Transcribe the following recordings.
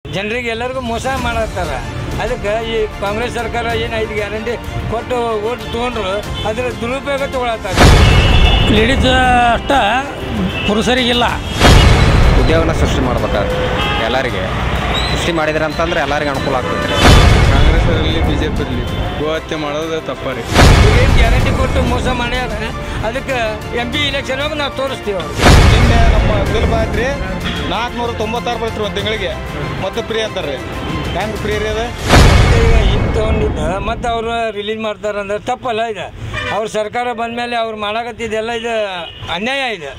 ಜನರಿಗೆ ಎಲ್ಲರಿಗೂ ಮೋಸ ಮಾಡತ್ತಾರ ಅದಕ್ಕೆ ಈ ಕಾಂಗ್ರೆಸ್ ಸರ್ಕಾರ ಏನು ಐದು ಗ್ಯಾರಂಟಿ ಕೊಟ್ಟು ಓಟ್ ತೊಗೊಂಡ್ರು ಅದರ ದುರುಪಯೋಗ ತೊಗೊಳತ್ತಾರೆ ಲೇಡೀಸ್ ಅಷ್ಟ ಪುರುಷರಿಗಿಲ್ಲ ಉದ್ಯೋಗನ ಸೃಷ್ಟಿ ಮಾಡ್ಬೇಕಾದ್ರೆ ಎಲ್ಲರಿಗೆ ಸೃಷ್ಟಿ ಮಾಡಿದ್ರೆ ಅಂತಂದ್ರೆ ಎಲ್ಲರಿಗೆ ಅನುಕೂಲ ಆಗ್ತೈತೆ ರೀ ಕಾಂಗ್ರೆಸ್ ಇರಲಿ ಬಿ ಜೆ ಪಿ ಇರಲಿ ಗೋಹತ್ಯೆ ಮಾಡೋದು ತಪ್ಪ ರೀ ಏನು ಗ್ಯಾರಂಟಿ ಕೊಟ್ಟು ಮೋಸ ಮಾಡ್ಯಾರ ಅದಕ್ಕೆ ಎಂ ಪಿ ಇಲೆಕ್ಷನ್ ಹೋಗಿ ನಾವು ತೋರಿಸ್ತೀವಿ ಅವ್ರಿಗೆ ನಿನ್ನೆ ನಮ್ಮ ಬಿಲ್ ಬಾತ್ರಿ ನಾಲ್ಕುನೂರ ತೊಂಬತ್ತಾರು ಬರ್ತರಿ ಒಂದು ತಿಂಗಳಿಗೆ ಮತ್ತೆ ಫ್ರೀ ಅಂತಾರೆ ಹೆಂಗೆ ಫ್ರೀ ರೀ ಅದು ಈಗ ಹಿಂಗೆ ತೊಗೊಂಡಿದ್ದ ಮತ್ತು ಅವರು ರಿಲೀಸ್ ಮಾಡ್ತಾರೆ ಅಂದ್ರೆ ತಪ್ಪಲ್ಲ ಇದು ಅವ್ರ ಸರ್ಕಾರ ಬಂದಮೇಲೆ ಅವ್ರು ಮಾಡಾಕತ್ತಿದ್ದೆಲ್ಲ ಇದು ಅನ್ಯಾಯ ಇದು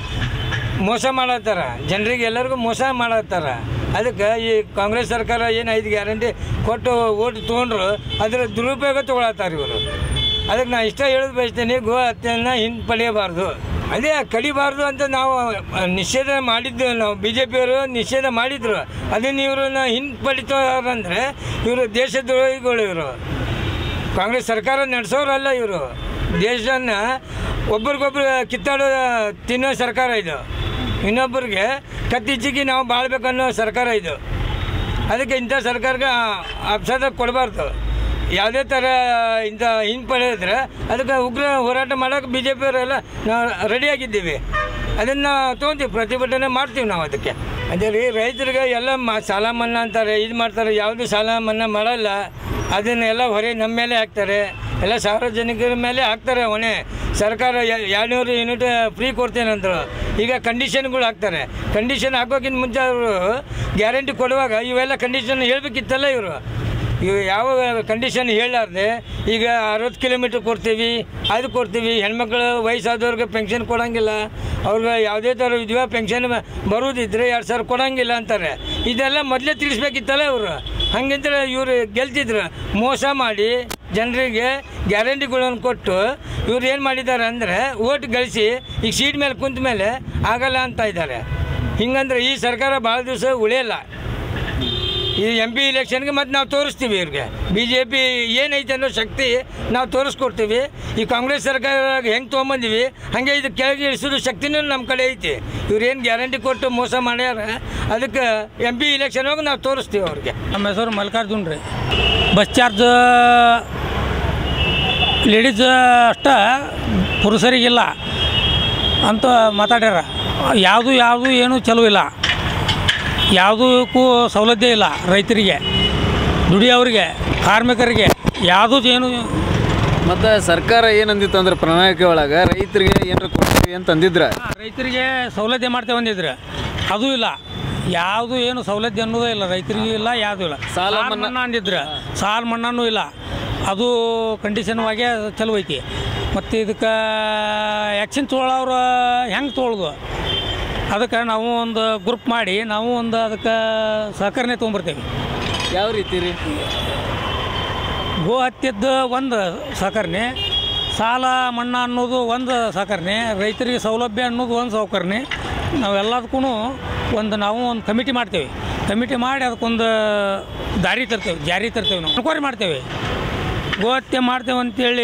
ಮೋಸ ಮಾಡತ್ತಾರ ಜನರಿಗೆ ಎಲ್ಲರಿಗೂ ಮೋಸ ಮಾಡತ್ತಾರ ಅದಕ್ಕೆ ಈ ಕಾಂಗ್ರೆಸ್ ಸರ್ಕಾರ ಏನು ಐದು ಗ್ಯಾರಂಟಿ ಕೊಟ್ಟು ಓಟ್ ತೊಗೊಂಡ್ರು ಅದರ ದುರುಪಯೋಗ ತೊಗೊಳತ್ತಾರೆ ಇವರು ಅದಕ್ಕೆ ನಾನು ಇಷ್ಟ ಹೇಳೋದು ಬಯಸ್ತೀನಿ ಗೋ ಹತ್ಯೆಯನ್ನು ಹಿಂಪಡೆಯಬಾರ್ದು ಅದೇ ಕಡಿಬಾರ್ದು ಅಂತ ನಾವು ಅಹ್, ನಿಷೇಧ ಮಾಡಿದ್ದು ನಾವು ಬಿ ಜೆ ಪಿಯವರು ನಿಷೇಧ ಮಾಡಿದ್ರು ಅದನ್ನು ಇವ್ರನ್ನ ಹಿಂಪಡಿತಾರಂದರೆ ಇವರು ದೇಶದ್ರೋಹಿಗಳು ಇವರು ಕಾಂಗ್ರೆಸ್ ಸರ್ಕಾರ ನಡೆಸೋರಲ್ಲ ಇವರು ದೇಶನ ಒಬ್ರಿಗೊಬ್ರು ಕಿತ್ತಾಡೋ ತಿನ್ನೋ ಸರ್ಕಾರ ಇದು ಇನ್ನೊಬ್ಬರಿಗೆ ಕತ್ತಿಚ್ಚಿಗೆ ನಾವು ಬಾಳ್ಬೇಕನ್ನೋ ಸರ್ಕಾರ ಇದು ಅದಕ್ಕೆ ಇಂಥ ಸರ್ಕಾರಕ್ಕೆ ಅಪ್ಸದ ಕೊಡಬಾರ್ದು ಯಾವುದೇ ಥರ ಇಂಥ ಹಿಂಪಡೆಯಿದ್ರೆ ಅದಕ್ಕೆ ಉಗ್ರ ಹೋರಾಟ ಮಾಡೋಕೆ ಬಿ ಜೆ ಪಿಯವರೆಲ್ಲ ನಾವು ರೆಡಿಯಾಗಿದ್ದೀವಿ ಅದನ್ನು ತೊಗೊಂತೀವಿ ಪ್ರತಿಭಟನೆ ಮಾಡ್ತೀವಿ ನಾವು ಅದಕ್ಕೆ ಅದೇ ರೀ ರೈತರಿಗೆ ಎಲ್ಲ ಮಾ ಸಾಲ ಮನ್ನಾ ಅಂತಾರೆ ಇದು ಮಾಡ್ತಾರೆ ಯಾವುದು ಸಾಲ ಮನ್ನಾ ಮಾಡಲ್ಲ ಅದನ್ನೆಲ್ಲ ಹೊರೆ ನಮ್ಮ ಮೇಲೆ ಹಾಕ್ತಾರೆ ಎಲ್ಲ ಸಾರ್ವಜನಿಕರ ಮೇಲೆ ಹಾಕ್ತಾರೆ ಹೊಣೆ ಸರ್ಕಾರ ಎರಡುನೂರು ಯೂನಿಟ್ ಫ್ರೀ ಕೊಡ್ತೇನೆ ಅಂದರು ಈಗ ಕಂಡೀಷನ್ಗಳು ಹಾಕ್ತಾರೆ ಕಂಡೀಷನ್ ಹಾಕೋಕ್ಕಿಂತ ಮುಂಚೆ ಅವರು ಗ್ಯಾರಂಟಿ ಕೊಡುವಾಗ ಇವೆಲ್ಲ ಕಂಡೀಷನ್ ಹೇಳಬೇಕಿತ್ತಲ್ಲ ಇವರು ಇವು ಯಾವ ಕಂಡೀಷನ್ ಹೇಳಾರ್ದೆ ಈಗ ಅರವತ್ತು ಕಿಲೋಮೀಟ್ರ್ ಕೊಡ್ತೀವಿ ಅದು ಕೊಡ್ತೀವಿ ಹೆಣ್ಮಕ್ಳು ವಯಸ್ಸಾದವ್ರಿಗೆ ಪೆನ್ಷನ್ ಕೊಡೋಂಗಿಲ್ಲ ಅವ್ರಿಗೆ ಯಾವುದೇ ಥರ ವಿಧವಾ ಪೆನ್ಷನ್ ಬರೋದಿದ್ರೆ ಎರಡು ಸಾವಿರ ಕೊಡೋಂಗಿಲ್ಲ ಅಂತಾರೆ ಇದೆಲ್ಲ ಮೊದಲೇ ತಿಳಿಸ್ಬೇಕಿತ್ತಲ್ಲ ಇವರು ಹಂಗಂದ್ರೆ ಇವರು ಗೆಲ್ತಿದ್ರು ಮೋಸ ಮಾಡಿ ಜನರಿಗೆ ಗ್ಯಾರಂಟಿಗಳನ್ನು ಕೊಟ್ಟು ಇವ್ರು ಏನು ಮಾಡಿದ್ದಾರೆ ಅಂದರೆ ಓಟ್ ಗಳಿಸಿ ಈಗ ಸೀಟ್ ಮೇಲೆ ಕುಂತ ಮೇಲೆ ಆಗಲ್ಲ ಅಂತ ಇದ್ದಾರೆ ಹಿಂಗಂದ್ರೆ ಈ ಸರ್ಕಾರ ಭಾಳ ದಿವಸ ಉಳಿಯಲ್ಲ ಈ ಎಂ ಪಿ ಇಲೆಕ್ಷನ್ಗೆ ಮತ್ತೆ ನಾವು ತೋರಿಸ್ತೀವಿ ಇವ್ರಿಗೆ ಬಿ ಜೆ ಪಿ ಏನೈತೆ ಅನ್ನೋ ಶಕ್ತಿ ನಾವು ತೋರಿಸ್ಕೊಡ್ತೀವಿ ಈ ಕಾಂಗ್ರೆಸ್ ಸರ್ಕಾರ ಹೆಂಗೆ ತೊಗೊಂಬಂದಿವಿ ಹಾಗೆ ಇದು ಕೆಳಗೆ ಇಳಿಸೋದು ಶಕ್ತಿನೂ ನಮ್ಮ ಕಡೆ ಐತಿ ಇವ್ರು ಏನು ಗ್ಯಾರಂಟಿ ಕೊಟ್ಟು ಮೋಸ ಮಾಡ್ಯಾರ ಅದಕ್ಕೆ ಎಂ ಪಿ ಇಲೆಕ್ಷನ್ ಹೋಗಿ ನಾವು ತೋರಿಸ್ತೀವಿ ಅವ್ರಿಗೆ ನಮ್ಮ ಹೆಸರು ಮಲ್ಲಿಕಾರ್ಜುನ್ ರೀ ಬಸ್ ಚಾರ್ಜ್ ಲೇಡೀಸ್ ಅಷ್ಟ ಪುರುಷರಿಗಿಲ್ಲ ಅಂತ ಮಾತಾಡ್ಯಾರ ಯಾವುದು ಯಾವುದು ಏನೂ ಚಲೋ ಇಲ್ಲ ಯಾವುದಕ್ಕೂ ಸೌಲಭ್ಯ ಇಲ್ಲ ರೈತರಿಗೆ ದುಡಿಯೋರಿಗೆ ಕಾರ್ಮಿಕರಿಗೆ ಯಾವುದೂ ಏನು ಮತ್ತು ಸರ್ಕಾರ ಏನಂದಿತ್ತು ಅಂದ್ರೆ ಪ್ರಣಾಳಿಕೆ ಒಳಗೆ ರೈತರಿಗೆ ಏನಾರ ಕೊಡ್ತೀವಿ ಅಂತ ಅಂದಿದ್ರ ರೈತರಿಗೆ ಸೌಲಭ್ಯ ಮಾಡ್ತೇವೆ ಅಂದಿದ್ರೆ ಅದು ಇಲ್ಲ ಯಾವುದು ಏನು ಸೌಲಭ್ಯ ಅನ್ನೋದೇ ಇಲ್ಲ ರೈತರಿಗೂ ಇಲ್ಲ ಯಾವುದೂ ಇಲ್ಲ ಸಾಲ ಸಾಲ ಮನ್ನಾ- ಮನ್ನಾ ಅಂದಿದ್ರೆ ಸಾಲ ಮನ್ನಾನೂ ಇಲ್ಲ ಅದು ಕಂಡೀಷನ್ವಾಗೆ ಚಲೋ ಐತಿ ಮತ್ತು ಇದಕ್ಕೆ ಆ್ಯಕ್ಷನ್ ತೊಗೊಳೋರು ಹೆಂಗೆ ತೊಗೊಳೋದು ಅದಕ್ಕೆ ನಾವು ಒಂದು ಗ್ರೂಪ್ ಮಾಡಿ ನಾವು ಒಂದು ಅದಕ್ಕೆ ಸಹಕರಣೆ ತೊಗೊಂಬರ್ತೇವೆ ಯಾವ ರೀತಿ ರೀ ಗೋ ಹತ್ಯದ್ದು ಒಂದು ಸಹಕರಣೆ ಸಾಲ ಮನ್ನಾ ಅನ್ನೋದು ಒಂದು ಸಹಕರಣೆ ರೈತರಿಗೆ ಸೌಲಭ್ಯ ಅನ್ನೋದು ಒಂದು ಸಹಕರಣೆ ನಾವೆಲ್ಲದಕ್ಕೂ ಒಂದು ನಾವು ಒಂದು ಕಮಿಟಿ ಮಾಡ್ತೇವೆ ಕಮಿಟಿ ಮಾಡಿ ಅದಕ್ಕೊಂದು ದಾರಿ ತರ್ತೇವೆ ಜಾರಿ ತರ್ತೇವೆ ನಾವು ಎನ್ಕ್ವೈರಿ ಮಾಡ್ತೇವೆ ಗೋ ಹತ್ಯೆ ಮಾಡ್ತೇವೆ ಅಂತೇಳಿ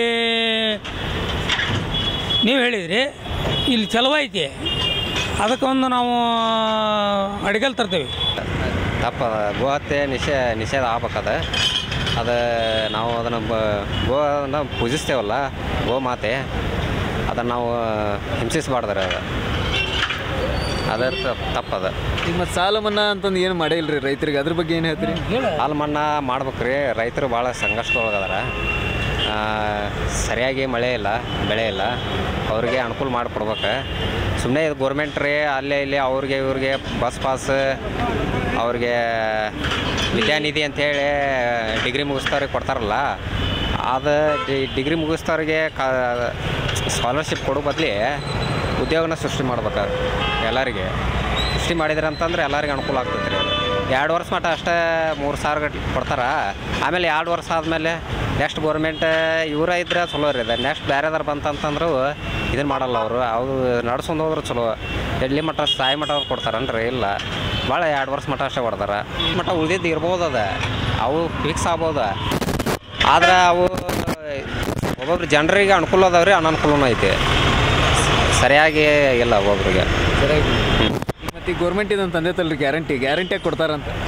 ನೀವು ಹೇಳಿದ್ರಿ ಇಲ್ಲಿ ಚಲೋ ಐತಿ ಅದಕ್ಕೆ ಒಂದು ನಾವು ಅಡಿಗೆಲ್ ತರ್ತೇವೆ ತಪ್ಪದ ಗೋಹತ್ಯೆ ನಿಷೇ ನಿಷೇಧ ಆಗ್ಬೇಕದ ಅದು ನಾವು ಅದನ್ನು ಬ ಗೋನ ಪೂಜಿಸ್ತೇವಲ್ಲ ಗೋ ಮಾತೆ ಅದನ್ನು ನಾವು ಹಿಂಸಿಸಬಾರ್ದ್ರೆ ಅದು ಅದ್ರ ತಪ್ಪದ ಈಗ ಮತ್ತು ಸಾಲ ಮನ್ನಾ ಅಂತಂದು ಏನು ಮಾಡೇ ಇಲ್ರಿ ರೈತರಿಗೆ ಅದ್ರ ಬಗ್ಗೆ ಏನು ಹೇಳ್ತೀರಿ ಹಾಲು ಮನ್ನಾ ಮಾಡ್ಬೇಕ್ರಿ ರೈತರು ಭಾಳ ಸಂಕಷ್ಟದೊಳಗದಾರ ಆ, ಸರಿಯಾಗಿ ಮಳೆ ಇಲ್ಲ ಬೆಳೆ ಇಲ್ಲ ಅವ್ರಿಗೆ ಅನುಕೂಲ ಮಾಡಿಕೊಡ್ಬೇಕು ಸುಮ್ಮನೆ ಇದು ಗೋರ್ಮೆಂಟ್ ರೀ ಅಲ್ಲೇ ಇಲ್ಲಿ ಅವ್ರಿಗೆ ಇವ್ರಿಗೆ ಬಸ್ ಪಾಸ್ ಅವ್ರಿಗೆ ವಿದ್ಯಾನಿಧಿ ಅಂಥೇಳಿ ಡಿಗ್ರಿ ಮುಗಿಸ್ತವ್ರಿಗೆ ಕೊಡ್ತಾರಲ್ಲ ಅದು ಡಿಗ್ರಿ ಮುಗಿಸ್ತವ್ರಿಗೆ ಕಾ ಸ್ಕಾಲರ್ಶಿಪ್ ಕೊಡೋ ಬದಲಿ ಉದ್ಯೋಗನ ಸೃಷ್ಟಿ ಮಾಡ್ಬೇಕು ಎಲ್ಲರಿಗೆ ಸೃಷ್ಟಿ ಮಾಡಿದ್ರೆ ಅಂತಂದ್ರೆ ಎಲ್ಲರಿಗೆ ಅನುಕೂಲ ಆಗ್ತೈತೆ ರೀ ಅದು ಎರಡು ವರ್ಷ ಮಟ್ಟ ಅಷ್ಟೇ ಮೂರು ಸಾವಿರ ಗಟ್ಲೆ ಕೊಡ್ತಾರ ಆಮೇಲೆ ಎರಡು ವರ್ಷ ಆದಮೇಲೆ ನೆಕ್ಸ್ಟ್ ಗೋರ್ಮೆಂಟ್ ಇವರ ಇದ್ರೆ ಚಲೋ ರೀ ಅದು ನೆಕ್ಸ್ಟ್ ಬೇರೆದಾರು ಬಂತಂತಂದ್ರು ಇದನ್ನು ಮಾಡಲ್ಲ ಅವರು ಅವು ನಡ್ಸ್ಕೊಂಡು ಹೋದ್ರೆ ಚಲೋ ಎಲ್ಲಿ ಮಟ್ಟ ಸಾಯಿ ಮಟ್ಟ ಕೊಡ್ತಾರನ್ರಿ ಇಲ್ಲ ಭಾಳ ಎರಡು ವರ್ಷ ಮಟ್ಟ ಅಷ್ಟೇ ಕೊಡ್ತಾರ ಮಟ್ಟ ಉಳಿದಿದ್ದು ಇರ್ಬೋದು ಅದ ಅವು ಫಿಕ್ಸ್ ಆಗ್ಬೋದು ಆದ್ರೆ ಅವು ಒಬ್ಬೊಬ್ರು ಜನರಿಗೆ ಅನುಕೂಲ ಅದಾವ್ರಿ ಅನನುಕೂಲನೂ ಐತಿ ಸರಿಯಾಗಿ ಇಲ್ಲ ಒಬ್ಬೊಬ್ರಿಗೆ ಸರಿಯಾಗಿ ಮತ್ತು ಈಗ ಗೌರ್ಮೆಂಟ್ ಇದಂತ ಅಂದೈತಲ್ರಿ ಗ್ಯಾರಂಟಿ ಗ್ಯಾರಂಟಿಯಾಗಿ ಕೊಡ್ತಾರಂತ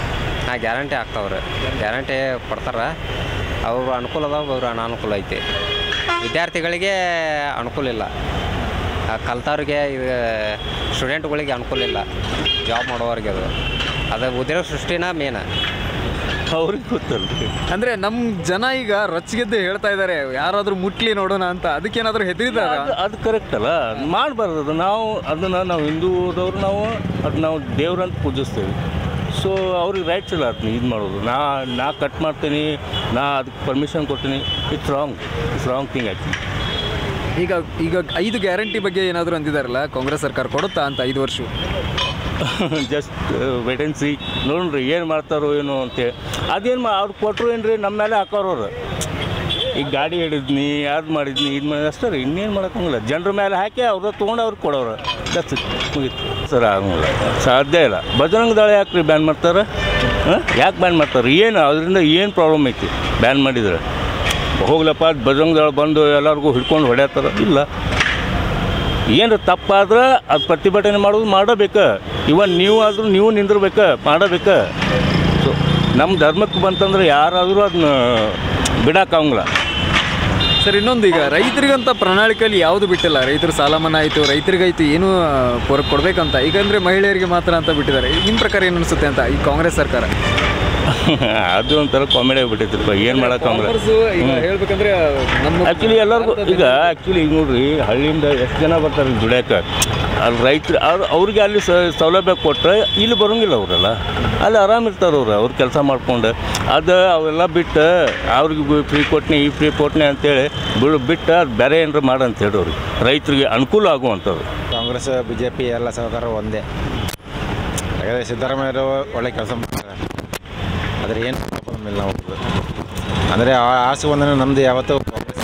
ಹಾಂ ಗ್ಯಾರಂಟಿ ಆಗ್ತಾವ್ರೆ ಗ್ಯಾರಂಟಿ ಕೊಡ್ತಾರೆ ಅವ್ರು ಅನುಕೂಲ ಅದಾವ ಅವ್ರು ಅನಾನುಕೂಲ ಐತಿ ವಿದ್ಯಾರ್ಥಿಗಳಿಗೆ ಅನುಕೂಲ ಇಲ್ಲ ಆ ಕಲ್ತವ್ರಿಗೆ ಇದು ಸ್ಟೂಡೆಂಟ್ಗಳಿಗೆ ಅನುಕೂಲ ಇಲ್ಲ ಜಾಬ್ ಮಾಡೋರಿಗೆ ಅದು ಅದು ಉದ್ಯೋಗ ಸೃಷ್ಟಿನ ಮೇನ ಅವ್ರಿಗೆ ಗೊತ್ತಲ್ರಿ ಅಂದ್ರೆ ನಮ್ಮ ಜನ ಈಗ ರೊಚ್ಚಿಗೆದ್ದು ಹೇಳ್ತಾ ಇದ್ದಾರೆ ಯಾರಾದ್ರೂ ಮುಟ್ಲಿ ನೋಡೋಣ ಅಂತ ಅದಕ್ಕೇನಾದ್ರೂ ಹೆದರಿದಾರ ಅದು ಅದು ಕರೆಕ್ಟ್ ಅಲ್ಲ ಮಾಡಬಾರ್ದು ಅದು ನಾವು ಅದನ್ನು ನಾವು ಹಿಂದೂದವ್ರು ನಾವು ಅದು ನಾವು ದೇವ್ರಂತ ಪೂಜಿಸ್ತೇವೆ ಸೊ ಅವ್ರಿಗೆ ರೈಟ್ಸ್ ಇಲ್ಲ ಅದನ್ನ ಇದು ಮಾಡೋದು ನಾ ನಾ ಕಟ್ ಮಾಡ್ತೀನಿ ನಾ ಅದಕ್ಕೆ ಪರ್ಮಿಷನ್ ಕೊಡ್ತೀನಿ it's wrong it's wrong thing actually ಈಗ ಈಗ ಐದು ಗ್ಯಾರಂಟಿ ಬಗ್ಗೆ ಏನಾದರೂ ಅಂದಿದಾರಲ್ಲ ಕಾಂಗ್ರೆಸ್ ಸರ್ಕಾರ ಕೊಡುತ್ತಾ ಅಂತ ಐದು ವರ್ಷ ಜಸ್ಟ್ ವೇಟ್ ಆ್ಯಂಡ್ ಸಿ ನೋಡ್ರಿ ಏನು ಮಾಡ್ತಾರೋ ಏನೋ ಅಂತೇಳಿ ಅದೇನು ಮಾ ಅವ್ರು ಕೊಟ್ಟರು ಏನು ರೀ ನಮ್ಮ ಮೇಲೆ ಹಾಕೋರವ್ರು ಈಗ ಗಾಡಿ ಹಿಡಿದ್ನಿ ಅದು ಮಾಡಿದ್ನಿ ಇದು ಮಾಡಿದ ಅಷ್ಟೇ ರೀ ಇನ್ನೇನು ಮಾಡೋಕ್ಕಂಗಿಲ್ಲ ಜನರ ಮೇಲೆ ಹಾಕಿ ಅವ್ರ ತೊಗೊಂಡು ಅವ್ರಿಗೆ ಕೊಡೋರು ದಟ್ಸ್ ಇಟ್ ಮುಗೀತು ಸರ್ ಆಗಂಗಿಲ್ಲ ಸಾಧ್ಯ ಇಲ್ಲ ಬಜರಂಗ ದಳ ಯಾಕೆ ರೀ ಬ್ಯಾನ್ ಮಾಡ್ತಾರೆ ಹಾಂ ಯಾಕೆ ಬ್ಯಾನ್ ಮಾಡ್ತಾರೆ ಏನು ಅದರಿಂದ ಏನು ಪ್ರಾಬ್ಲಮ್ ಐತಿ ಬ್ಯಾನ್ ಮಾಡಿದ್ರೆ ಹೋಗ್ಲಪ್ಪ ಬಜರಂಗ ದಳ ಬಂದು ಎಲ್ಲರಿಗೂ ಹಿಡ್ಕೊಂಡು ಹೊಡ್ಯಾತಾರ ಇಲ್ಲ ಏನು ತಪ್ಪಾದ್ರೆ ಅದು ಪ್ರತಿಭಟನೆ ಮಾಡೋದು ಮಾಡಬೇಕು ಇವನ್ ನೀವು ಆದರೂ ನೀವು ನಿಂದಿರ್ಬೇಕು ಮಾಡಬೇಕು ಸೊ ನಮ್ಮ ಧರ್ಮಕ್ಕೆ ಬಂತಂದ್ರೆ ಯಾರಾದರೂ ಅದನ್ನ ಬಿಡೋಕ್ಕಾಗಂಗಿಲ್ಲ ಸರ್ ಇನ್ನೊಂದು ಈಗ ರೈತರಿಗಂತ ಪ್ರಣಾಳಿಕೆಯಲ್ಲಿ ಯಾವುದು ಬಿಟ್ಟಿಲ್ಲ ರೈತರು ಸಾಲ ಮನ್ನಾ ಆಯಿತು ರೈತರಿಗಾಯ್ತು ಏನು ಕೊರ ಕೊಡಬೇಕಂತ ಈಗ ಅಂದರೆ ಮಹಿಳೆಯರಿಗೆ ಮಾತ್ರ ಅಂತ ಬಿಟ್ಟಿದ್ದಾರೆ ನಿಮ್ಮ ಪ್ರಕಾರ ಏನು ಅನಿಸುತ್ತೆ ಅಂತ ಈ ಕಾಂಗ್ರೆಸ್ ಸರ್ಕಾರ ಅದು ಒಂಥರ ಕಾಮಿಡಿ ಆಗಿಬಿಟ್ಟೈತ್ರಪ್ಪ ಏನು ಮಾಡೋಕ್ಕಾಗಲ್ಲ ಈಗ ಹೇಳ್ಬೇಕಂದ್ರೆ ನಮ್ಮ ಆ್ಯಕ್ಚುಲಿ ಎಲ್ಲರಿಗೂ ಈಗ ಆ್ಯಕ್ಚುಲಿ ಈಗ ನೋಡ್ರಿ ಹಳ್ಳಿಯಿಂದ ಎಷ್ಟು ಜನ ಬರ್ತಾರೆ ಇಲ್ಲಿ ದುಡ್ಯಾಕೆ ಅಲ್ಲಿ ರೈತರು ಅವ್ರು ಅವ್ರಿಗೆ ಅಲ್ಲಿ ಸ- ಸೌಲಭ್ಯ ಕೊಟ್ಟರೆ ಇಲ್ಲಿ ಬರೋಂಗಿಲ್ಲ ಅವರೆಲ್ಲ ಅಲ್ಲಿ ಆರಾಮ್ ಇರ್ತಾರೆ ಅವ್ರು ಅವ್ರು ಕೆಲಸ ಮಾಡ್ಕೊಂಡು ಅದು ಅವೆಲ್ಲ ಬಿಟ್ಟು ಅವ್ರಿಗೆ ಫ್ರೀ ಕೊಟ್ನಿ ಈ ಫ್ರೀ ಕೊಟ್ನಿ ಅಂತೇಳಿ ಬಿಡು ಬಿಟ್ಟು ಅದು ಬೇರೆ ಏನಾರು ಮಾಡು ಅಂತ ಹೇಳಿ ಅವ್ರಿಗೆ ರೈತರಿಗೆ ಅನುಕೂಲ ಆಗುವಂಥದ್ದು ಕಾಂಗ್ರೆಸ್ ಬಿ ಜೆ ಪಿ ಎಲ್ಲ ಸರ್ಕಾರ ಒಂದೇ ಹಾಗಾದರೆ ಸಿದ್ದರಾಮಯ್ಯರು ಒಳ್ಳೆ ಕೆಲಸ ಮಾಡ್ತಾರೆ ಆದರೆ ಏನು ಇಲ್ಲ ನಾವು ಅಂದರೆ ಆ ಆಸೆ ಒಂದನ್ನು ನಮ್ಮದು ಯಾವತ್ತೂ ಕಾಂಗ್ರೆಸ್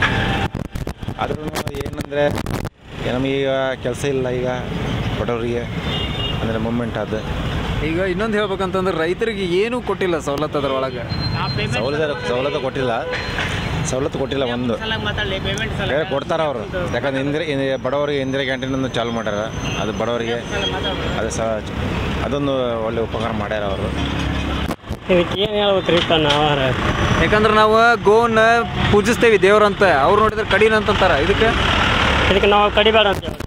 ಆದ್ರೂ ಏನಂದರೆ ನಮಗೀಗ ಕೆಲಸ ಇಲ್ಲ ಈಗ ಬಡವರಿಗೆ ಅಂದರೆ ಮೂಮೆಂಟ್ ಅದು ಈಗ ಇನ್ನೊಂದು ಹೇಳ್ಬೇಕಂತಂದ್ರೆ ರೈತರಿಗೆ ಏನೂ ಕೊಟ್ಟಿಲ್ಲ ಸವಲತ್ತು ಅದರೊಳಗೆ ಸವಲತ್ತು ಸವಲತ್ತು ಕೊಟ್ಟಿಲ್ಲ ಸವಲತ್ತು ಕೊಟ್ಟಿಲ್ಲ ಒಂದು ಬೇರೆ ಕೊಡ್ತಾರೆ ಅವರು ಯಾಕಂದ್ರೆ ಇಂದಿರ ಇಂದಿ- ಬಡವರಿಗೆ ಇಂದಿರಾ ಕ್ಯಾಂಟೀನ್ ಒಂದು ಚಾಲು ಮಾಡ್ಯಾರ ಅದು ಬಡವರಿಗೆ ಅದು ಸಹ ಅದೊಂದು ಒಳ್ಳೆ ಉಪಕಾರ ಮಾಡ್ಯಾರ ಅವರು ಇದಕ್ಕೆ ಏನು ಹೇಳ್ಬೇಕ್ರಿಪ್ಪ ನಾವಾರ ಯಾಕಂದ್ರೆ ನಾವು ಗೋವನ್ನ ಪೂಜಿಸ್ತೇವೆ ದೇವ್ರಂತ ಅವ್ರು ನೋಡಿದ್ರೆ ಕಡಿನ ಅಂತಂತಾರ ಇದಕ್ಕೆ ಇದಕ್ಕೆ ನಾವು ಕಡಿಬೇಡ ಅಂತ ಹೇಳ್ತೀವಿ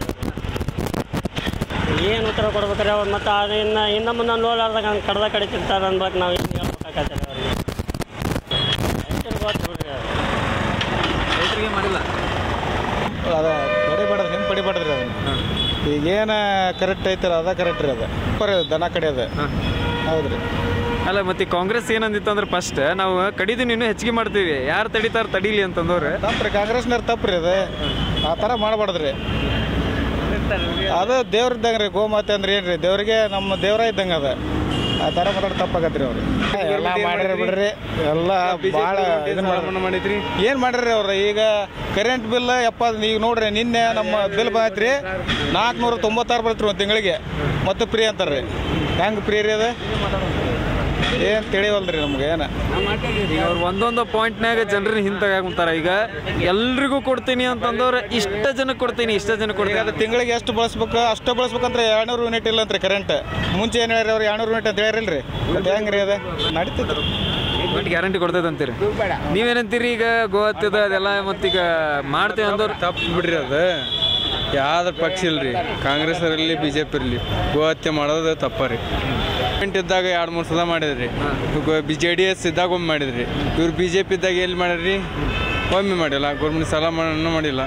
ಏನು ಉತ್ತರ ಕೊಡ್ಬೇಕ್ರಿ ಅವ್ರು ಮತ್ತು ಅದು ಇನ್ನು ಇನ್ನು ಮುಂದೆ ನೋಡ್ಲಾರ್ದಾಗ ಹಂಗೆ ಕಡ್ದ ಕಡಿತಿರ್ತಾರೆ ಅನ್ಬೇಕು ನಾವು ಏನು ಹೇಳ್ಬೇಕಾಗತ್ತೆ ಅವ್ರಿಗೆ ರೈತರಿಗೆ ಗೊತ್ತು ಬಿಡ್ರಿ ಅದು. ರೈತರಿಗೆ ಮಾಡಿಲ್ಲ ಅದ ಪಡಿಬಾರ್ದು ಹೆಂಗೆ ಪಡಿಬಾರ್ದ್ರಿ ಅದನ್ನು ಈಗೇನು ಕರೆಕ್ಟ್ ಐತಲ್ಲ ಅದ ಕರೆಕ್ಟ್ ರೀ ಅದು ಬರೀ ದನ ಕಡಿಯೋದು ಹೌದು ರೀ ಅಲ್ಲ ಮತ್ತೆ ಕಾಂಗ್ರೆಸ್ ಏನಂದಿತ್ತು ಅಂದ್ರೆ ಫಸ್ಟ್ ನಾವು ಕಡಿದು ಇನ್ನೂ ಹೆಚ್ಚಿಗೆ ಮಾಡ್ತೀವಿ ಯಾರು ತಡಿತಾರ ತಡೀಲಿ ಅಂತಂದವ್ರೆ ತಪ್ಪು ರೀ ಕಾಂಗ್ರೆಸ್ನವ್ರು ತಪ್ಪು ರೀ ಅದು ಆ ಥರ ಮಾಡಬಾರ್ದು ರೀ ಅದು ದೇವ್ರ ಇದ್ದಂಗೆ ರೀ ಗೋಮಾತೆ ಅಂದ್ರೆ ಏನು ರೀ ದೇವ್ರಿಗೆ ನಮ್ಮ ದೇವ್ರ ಇದ್ದಂಗೆ ಅದ ಆ ಥರ ಮಾತಾಡಿ ತಪ್ಪಾಗತ್ತೆ ರೀ ಅವ್ರು ಎಲ್ಲ ಮಾಡ್ಯಾರ ಬಿಡ್ರಿ ಎಲ್ಲ ಭಾಳ ಇದನ್ನ ಮಾಡಿದ್ರಿ ಏನು ಮಾಡ್ರಿ ಅವ್ರು ಈಗ ಕರೆಂಟ್ ಬಿಲ್ ಎಪ್ಪತ್ತು ಈಗ ನೋಡ್ರಿ ನಿನ್ನೆ ನಮ್ಮ ಬಿಲ್ ಬಂದೈತ್ರಿ ನಾಲ್ಕುನೂರ ತೊಂಬತ್ತಾರು ಬರ್ತರಿ ಒಂದು ತಿಂಗಳಿಗೆ ಮತ್ತು ಫ್ರೀ ಅಂತಾರೆ ರೀ ಹೆಂಗೆ ಫ್ರೀ ರೀ ಅದು ಏನು ತಿಳಿವಲ್ರಿ ನಮ್ಗೆ ಏನು ಈಗ ಅವ್ರು ಒಂದೊಂದು ಪಾಯಿಂಟ್ನಾಗ ಜನರನ್ನ ಹಿಂತಾಗುಂತಾರ ಈಗ ಎಲ್ರಿಗೂ ಕೊಡ್ತೀನಿ ಅಂತಂದವ್ರೆ ಇಷ್ಟ ಜನಕ್ಕೆ ಕೊಡ್ತೀನಿ ಇಷ್ಟ ಜನಕ್ಕೆ ಈಗ ಕೊಡ್ತೀನಿ ಅದು ತಿಂಗಳಿಗೆ ಎಷ್ಟು ಬಳಸ್ಬೇಕು ಅಷ್ಟು ಬಳಸ್ಬೇಕಂದ್ರೆ ಎರಡ್ನೂರು ಯೂನಿಟ್ ಇಲ್ಲ ಅಂತ್ರಿ ಕರೆಂಟ್ ಮುಂಚೆ ಏನು ಹೇಳ್ರಿ ಅವ್ರು ಎರಡ್ನೂರು ಯೂನಿಟ್ ಅಂತ ಹೇಳಿರಲ್ರಿ ಮತ್ತೆ ಹೆಂಗೆ ರೀ ಅದು ನಡೀತೈತ್ರಿ ಬಟ್ ಗ್ಯಾರಂಟಿ ಕೊಡ್ತೈತೆ ಅಂತೀರಿ ನೀವೇನಂತೀರಿ ಈಗ ಗೋಹತ್ಯದ ಅದೆಲ್ಲ ಮತ್ತೀಗ ಮಾಡ್ತೇವೆ ಅಂದವ್ರು ತಪ್ಪು ಬಿಡ್ರಿ ಅದು ಯಾವ್ದು ಪಕ್ಷ ಇಲ್ರಿ ಕಾಂಗ್ರೆಸ್ ಇರಲಿ ಬಿ ಜೆ ಪಿ ಇರಲಿ ಗೋಹತ್ಯೆ ಮಾಡೋದು ತಪ್ಪ ರೀ ಗೌರ್ಮೆಂಟ್ ಇದ್ದಾಗ ಎರಡು ಮೂರು ಸಲ ಮಾಡಿದ್ರಿ ಬಿ ಜೆ ಡಿ ಎಸ್ ಇದ್ದಾಗ ಒಮ್ಮೆ ಮಾಡಿದ್ರಿ ಇವ್ರು ಬಿ ಜೆ ಪಿ ಇದ್ದಾಗ ಎಲ್ಲಿ ಮಾಡ್ಯಾರ್ರಿ ಒಮ್ಮೆ ಮಾಡಿಲ್ಲ ಗೌರ್ಮೆಂಟ್ ಸಾಲ ಮನ್ನಾ ಮಾಡಿಲ್ಲ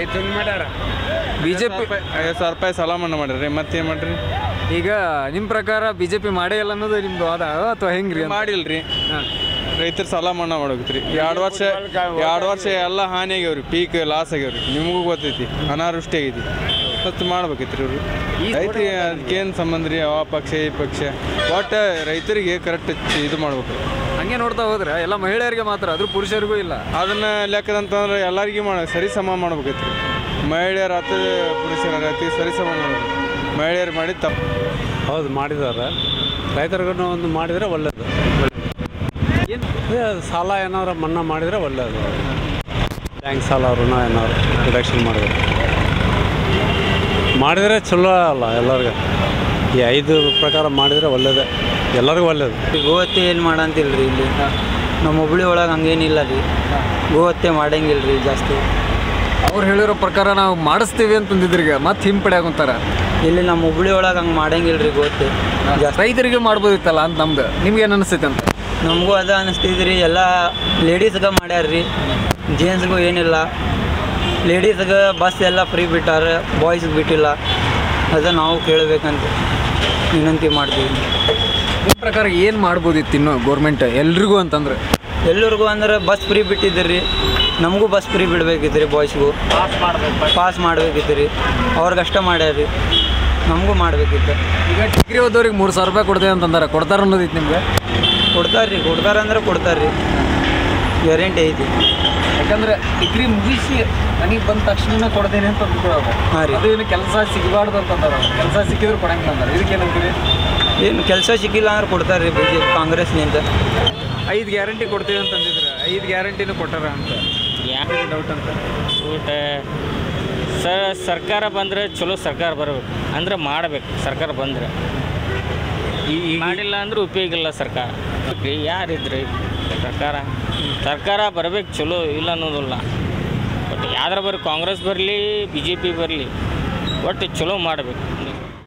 ಬಿ ಜೆ ಪಿ ಐವತ್ತು ಸಾವಿರ ರೂಪಾಯಿ ಸಾಲ ಮನ್ನಾ ಮಾಡ್ಯಾರ್ರಿ ಮತ್ತೇನು ಮಾಡ್ರಿ ಈಗ ನಿಮ್ಮ ಪ್ರಕಾರ ಬಿ ಜೆ ಪಿ ಮಾಡೇ ಇಲ್ಲ ಅನ್ನೋದು ನಿಮ್ದು ವಾದ ಅಥವಾ ಹೆಂಗ್ರಿ ಅಂತ? ಮಾಡಿಲ್ರಿ ರೈತರ ಸಾಲ ಮನ್ನಾ ಮಾಡೋಗತ್ರಿ ಎರಡು ವರ್ಷ ಎರಡು ವರ್ಷ ಎಲ್ಲ ಹಾನಿ ಆಗ್ಯಾವ್ರಿ ಪೀಕ್ ಲಾಸ್ ಆಗ್ಯಾವ್ರಿ ನಿಮಗೂ ಗೊತ್ತೈತಿ ಅನಾವೃಷ್ಟಿ ಆಗೈತಿ ಮತ್ತು ಮಾಡ್ಬೇಕೈತ್ರಿ ಇವ್ರು ರೈತರಿಗೆ ಅದಕ್ಕೇನು ಸಂಬಂಧ ರೀ ಆ ಪಕ್ಷ ಈ ಪಕ್ಷ ಒಟ್ಟು ರೈತರಿಗೆ ಕರೆಕ್ಟ್ ಇದು ಮಾಡ್ಬೇಕು ಹಂಗೆ ನೋಡ್ತಾ ಹೋದ್ರೆ ಎಲ್ಲ ಮಹಿಳೆಯರಿಗೆ ಮಾತ್ರ ಅದ್ರ ಪುರುಷರಿಗೂ ಇಲ್ಲ ಅದನ್ನ ಲೆಕ್ಕದಂತಂದ್ರೆ ಎಲ್ಲರಿಗೂ ಮಾಡ ಸರಿ ಸಮ ಮಾಡ್ಬೇಕೈತ್ರಿ ಮಹಿಳೆಯರ ಹತ್ತು ಪುರುಷರ ಹತ್ತಿ ಸರಿ ಸಮ ಮಾಡ್ಬೇಕು ಮಹಿಳೆಯರು ಮಾಡಿ ತಪ್ಪು ಹೌದು ಮಾಡಿದ್ದಾರೆ ರೈತರಿಗೂ ಒಂದು ಮಾಡಿದರೆ ಒಳ್ಳೆಯದು ಅದೇ ಸಾಲ ಏನಾದ್ರು ಮನ್ನಾ ಮಾಡಿದರೆ ಒಳ್ಳೆಯದು ಬ್ಯಾಂಕ್ ಸಾಲ ಋಣ ಏನಾದ್ರು ರಿಡಕ್ಷನ್ ಮಾಡಿದ್ರೆ ಮಾಡಿದರೆ ಚಲೋ ಅಲ್ಲ ಎಲ್ಲರಿಗೂ ಈ ಐದು ಪ್ರಕಾರ ಮಾಡಿದರೆ ಒಳ್ಳೆಯದೇ ಎಲ್ಲರಿಗೂ ಒಳ್ಳೇದು ಗೋಹತ್ಯೆ ಏನು ಮಾಡಂತಿಲ್ಲ ರೀ ಇಲ್ಲಿ ನಮ್ಮ ಹುಬ್ಳಿ ಒಳಗೆ ಹಂಗೇನಿಲ್ಲ ರೀ ಗೋಹತ್ಯೆ ಮಾಡಂಗಿಲ್ಲ ರೀ ಜಾಸ್ತಿ ಅವ್ರು ಹೇಳಿರೋ ಪ್ರಕಾರ ನಾವು ಮಾಡಿಸ್ತೀವಿ ಅಂತಂದಿದ್ರು ಈಗ ಮತ್ತೆ ಹಿಂಪಡೆಯಾಗುಂತಾರ ಇಲ್ಲಿ ನಮ್ಮ ಹುಬ್ಳಿ ಒಳಗೆ ಹಂಗೆ ಮಾಡಂಗಿಲ್ಲ ರೀ ಗೋಹತ್ಯೆ ಜಾಸ್ತಿ ರೈತರಿಗೆ ಮಾಡ್ಬೋದಿತ್ತಲ್ಲ ಅಂತ ನಮ್ದು ನಿಮ್ಗೆ ಏನು ಅನಿಸ್ತೈತೆ ಅಂತ ನಮಗೂ ಅದು ಅನಿಸ್ತೈತಿ ಎಲ್ಲ ಲೇಡೀಸ್ಗೆ ಮಾಡ್ಯಾರ ರೀ ಜೆಂಟ್ಸ್ಗೂ ಏನಿಲ್ಲ ಲೇಡೀಸ್ಗೆ ಬಸ್ ಎಲ್ಲ ಫ್ರೀ ಬಿಟ್ಟಾರ ಬಾಯ್ಸ್ಗೆ ಬಿಟ್ಟಿಲ್ಲ ಅದು ನಾವು ಕೇಳಬೇಕಂತ ವಿನಂತಿ ಮಾಡ್ತೀವಿ ನಿಮ್ಮ ಪ್ರಕಾರ ಏನು ಮಾಡ್ಬೋದಿತ್ತು ಇನ್ನು ಗೌರ್ಮೆಂಟ್ ಎಲ್ರಿಗೂ ಅಂತಂದ್ರೆ ಎಲ್ಲರಿಗೂ ಅಂದ್ರೆ ಬಸ್ ಫ್ರೀ ಬಿಟ್ಟಿದ್ದೀರಿ ರೀ ನಮಗೂ ಬಸ್ ಫ್ರೀ ಬಿಡ್ಬೇಕಿತ್ತು ರೀ ಬಾಯ್ಸ್ಗೂ ಪಾಸ್ ಮಾಡ್ಬೇಕಿತ್ತು ರೀ ಅವ್ರಿಗಷ್ಟ ಮಾಡ್ಯಾರ ರೀ ನಮಗೂ ಮಾಡಬೇಕಿತ್ತು ಈಗ ಡಿಗ್ರಿ ಓದೋರಿಗೆ ಮೂರು ಸಾವಿರ ರೂಪಾಯಿ ಕೊಡ್ತೇವೆ ಅಂತಂದಾರೆ ಕೊಡ್ತಾರ ಅನ್ನೋದಿತ್ತು ನಿಮ್ಗೆ ಕೊಡ್ತಾರೆ ರೀ ಕೊಡ್ತಾರಂದ್ರೆ ಕೊಡ್ತಾರೆ ರೀ ಗ್ಯಾರಂಟಿ ಐತಿ ಯಾಕಂದ್ರೆ ಡಿಗ್ರಿ ಮುಗಿಸಿ ನನಗೆ ಬಂದ ತಕ್ಷಣ ಕೊಡ್ತೇನೆ ಅಂತ ಅಂದ್ಕೊಳ್ಳೋದು ಹಾಂ ರೀ ಅದು ಏನು ಕೆಲಸ ಸಿಗಬಾರ್ದು ಅಂತಂದಾರ ಕೆಲಸ ಸಿಕ್ಕಿದ್ರು ಕೊಡಂಗಿಲ್ಲ ಅಂದಾರೆ ಇದಕ್ಕೆ ಏನಂತೀರಿ ಏನು ಕೆಲಸ ಸಿಕ್ಕಿಲ್ಲ ಅಂದ್ರೆ ಕೊಡ್ತಾರೆ ರೀ ಬಿ ಜೆ ಕಾಂಗ್ರೆಸ್ನಿಂದ ಐದು ಗ್ಯಾರಂಟಿ ಕೊಡ್ತೀವಿ ಅಂತಂದಿದ್ರೆ ಐದು ಗ್ಯಾರಂಟಿನೂ ಕೊಟ್ಟಾರ ಅಂತ ಯಾಕೆ ಡೌಟ್ ಅಂತ ಊಟ ಸರ್ ಸರ್ಕಾರ ಬಂದರೆ ಚಲೋ ಸರ್ಕಾರ ಬರಬೇಕು ಅಂದ್ರೆ ಮಾಡಬೇಕು ಸರ್ಕಾರ ಬಂದರೆ ಮಾಡಿಲ್ಲ ಅಂದ್ರೆ ಉಪಯೋಗ ಇಲ್ಲ ಸರ್ಕಾರ ಯಾರಿದ್ರಿ ಸರ್ಕಾರ ಸರ್ಕಾರ ಬರಬೇಕು ಚಲೋ ಇಲ್ಲ ಅನ್ನೋದಿಲ್ಲ ಬಟ್ ಯಾವ್ದಾರ ಬರ್ರಿ ಕಾಂಗ್ರೆಸ್ ಬರಲಿ ಬಿ ಜೆ ಪಿ ಬರಲಿ ಒಟ್ಟು ಚಲೋ ಮಾಡಬೇಕು